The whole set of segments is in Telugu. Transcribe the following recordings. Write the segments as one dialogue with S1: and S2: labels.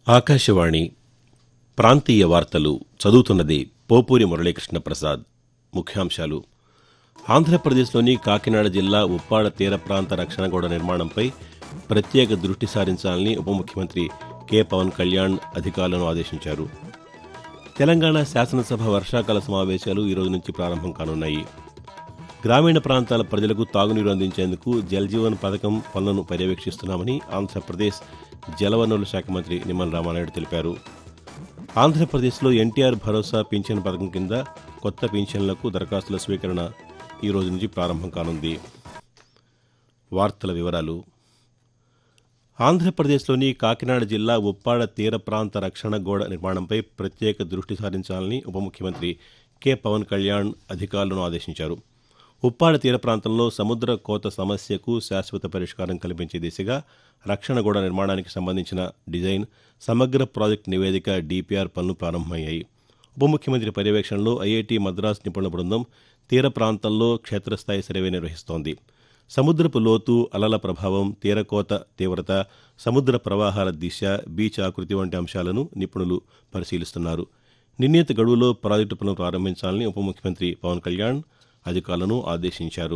S1: ఆకాశవాణి ప్రాంతీయ వార్తలు చదువుతున్నది పోపూరి మురళీకృష్ణ ప్రసాద్ ముఖ్యాంశాలు ఆంధ్రప్రదేశ్లోని కాకినాడ జిల్లా ఉప్పాడ తీర ప్రాంత రక్షణ గోడ నిర్మాణంపై ప్రత్యేక దృష్టి సారించాలని ఉప ముఖ్యమంత్రి కె పవన్ కళ్యాణ్ అధికారులను ఆదేశించారు తెలంగాణ శాసనసభ వర్షాకాల సమావేశాలు ఈ రోజు నుంచి ప్రారంభం కానున్నాయి గ్రామీణ ప్రాంతాల ప్రజలకు తాగునీరు అందించేందుకు జల్జీవన్ పథకం పనులను పర్యవేక్షిస్తున్నామని ఆంధ్రప్రదేశ్ జలవనరుల శాఖ మంత్రి నిమ్మల రామానాయుడు తెలిపారు ఆంధ్రప్రదేశ్లో ఎన్టీఆర్ భరోసా పింఛన్ పథకం కింద కొత్త పింఛన్లకు దరఖాస్తుల స్వీకరణ ఈ రోజు నుంచి ప్రారంభం కానుంది వార్తల వివరాలు ఆంధ్రప్రదేశ్లోని కాకినాడ జిల్లా ఉప్పాడ తీర ప్రాంత రక్షణ గోడ నిర్మాణంపై ప్రత్యేక దృష్టి సారించాలని ఉప ముఖ్యమంత్రి కె పవన్ కళ్యాణ్ అధికారులను ఆదేశించారు ఉప్పాడ తీర ప్రాంతంలో సముద్ర కోత సమస్యకు శాశ్వత పరిష్కారం కల్పించే దిశగా రక్షణ గోడ నిర్మాణానికి సంబంధించిన డిజైన్ సమగ్ర ప్రాజెక్టు నివేదిక డిపిఆర్ పనులు ప్రారంభమయ్యాయి ఉప ముఖ్యమంత్రి పర్యవేక్షణలో ఐఐటి మద్రాస్ నిపుణుల బృందం తీర ప్రాంతంలో క్షేత్రస్థాయి సర్వే నిర్వహిస్తోంది సముద్రపు లోతు అలల ప్రభావం తీరకోత తీవ్రత సముద్ర ప్రవాహాల దిశ బీచ్ ఆకృతి వంటి అంశాలను నిపుణులు పరిశీలిస్తున్నారు నిర్ణీత గడువులో ప్రాజెక్టు పనులు ప్రారంభించాలని ఉప ముఖ్యమంత్రి పవన్ కళ్యాణ్ అధికారులను ఆదేశించారు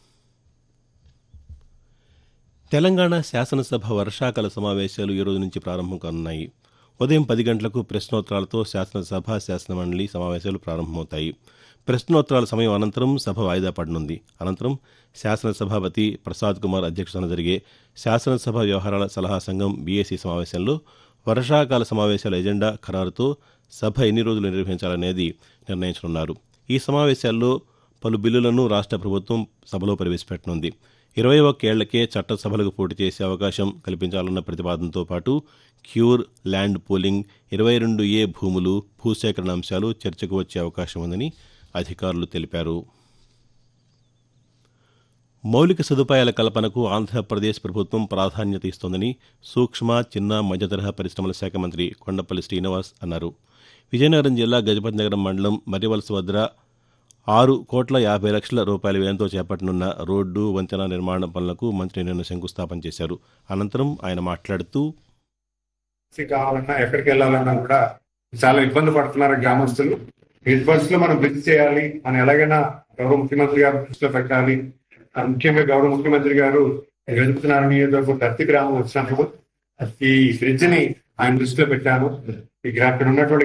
S1: తెలంగాణ శాసనసభ వర్షాకాల సమావేశాలు ఈ రోజు నుంచి ప్రారంభం కానున్నాయి ఉదయం పది గంటలకు ప్రశ్నోత్తరాలతో శాసనసభ శాసనమండలి సమావేశాలు ప్రారంభమవుతాయి ప్రశ్నోత్తరాల సమయం అనంతరం సభ వాయిదా పడనుంది అనంతరం శాసనసభాపతి ప్రసాద్ కుమార్ అధ్యక్షతన జరిగే శాసనసభ వ్యవహారాల సలహా సంఘం బీఏసీ సమావేశంలో వర్షాకాల సమావేశాల ఎజెండా ఖరారుతో సభ ఎన్ని రోజులు నిర్వహించాలనేది నిర్ణయించనున్నారు ఈ సమావేశాల్లో పలు బిల్లులను రాష్ట్ర ప్రభుత్వం సభలో ప్రవేశపెట్టనుంది ఇరవై ఒక్కేళ్లకే చట్టసభలకు పోటీ చేసే అవకాశం కల్పించాలన్న ప్రతిపాదనతో పాటు క్యూర్ ల్యాండ్ పూలింగ్ ఇరవై రెండు ఏ భూములు భూసేకరణ అంశాలు చర్చకు వచ్చే అవకాశం ఉందని అధికారులు తెలిపారు మౌలిక సదుపాయాల కల్పనకు ఆంధ్రప్రదేశ్ ప్రభుత్వం ప్రాధాన్యత ఇస్తోందని సూక్ష్మ చిన్న మధ్యతరహా పరిశ్రమల శాఖ మంత్రి కొండపల్లి శ్రీనివాస్ అన్నారు విజయనగరం జిల్లా గజపతి నగరం మండలం మర్రివలస వద్ద ఆరు కోట్ల యాభై లక్షల రూపాయల వ్యయంతో చేపట్టనున్న రోడ్డు వంతెన నిర్మాణ పనులకు మంత్రి నిన్న శంకుస్థాపన చేశారు అనంతరం ఆయన మాట్లాడుతూ
S2: టాక్సీ కావాలన్నా ఎక్కడికి వెళ్ళాలన్నా కూడా చాలా ఇబ్బంది పడుతున్నారు గ్రామస్తులు ఈ పరిస్థితిలో మనం బ్రిడ్జ్ చేయాలి అని ఎలాగైనా గౌరవ ముఖ్యమంత్రి గారు దృష్టిలో పెట్టాలి ఆ ముఖ్యంగా గౌరవ ముఖ్యమంత్రి గారు గజపతినారాయణ నియోజకవర్గం దత్తి గ్రామం వచ్చినప్పుడు ఈ బ్రిడ్జ్ ని ఆయన దృష్టిలో పెట్టాను ఈ గ్రా- ఇక్కడ ఉన్నటువంటి